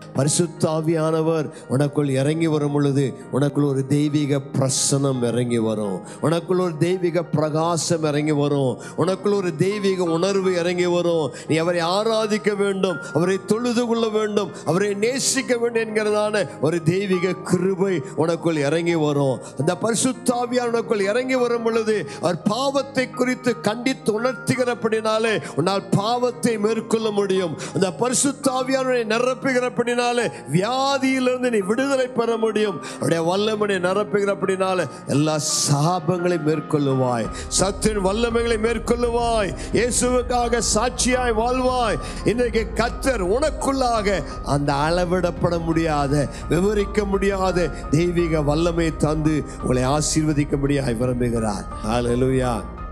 பரிசுத்தாவியானவர் உனக்குள் இறங்கி வரும் பொழுது உனக்குள் ஒரு தெய்வீக பிரசனம் இறங்கி வரும் உனக்குள் ஒரு தெய்வீக பிரகாசம் இறங்கி வரும் உனக்குள் ஒரு தெய்வீக உணர்வு இறங்கி வரும் நீ அவரை ஆராதிக்க வேண்டும் அவரை தொழுது கொள்ள வேண்டும் அவரை நேசிக்க வேண்டும் என்கிறதான ஒரு தெய்வீக கிருபை உனக்குள் இறங்கி வரும் அந்த பரிசுத்தாவியார் உனக்குள் இறங்கி வரும் பொழுது அவர் பாவத்தை குறித்து கண்டித்து உணர்த்துகிறபடினாலே உன்னால் பாவத்தை மேற்கொள்ள முடியும் அந்த பரிசுத்தாவியாரை நிரப்புகிறபடினாலே வியாதியிலிருந்து நீ விடுதலை பெற முடியும் அவருடைய வல்லமனை நிரப்புகிறபடினால எல்லா சாபங்களையும் மேற்கொள்ளுவாய் சத்தின் வல்லமைகளை மேற்கொள்ளுவாய் இயேசுவுக்காக சாட்சியாய் வாழ்வாய் இன்றைக்கு கத்தர் உனக்குள்ளாக அந்த அளவிடப்பட முடியாத விவரிக்க முடியாத தெய்வீக வல்லமை தந்து உங்களை ஆசீர்வதிக்க முடியாய் விரும்புகிறார் ஹalleluya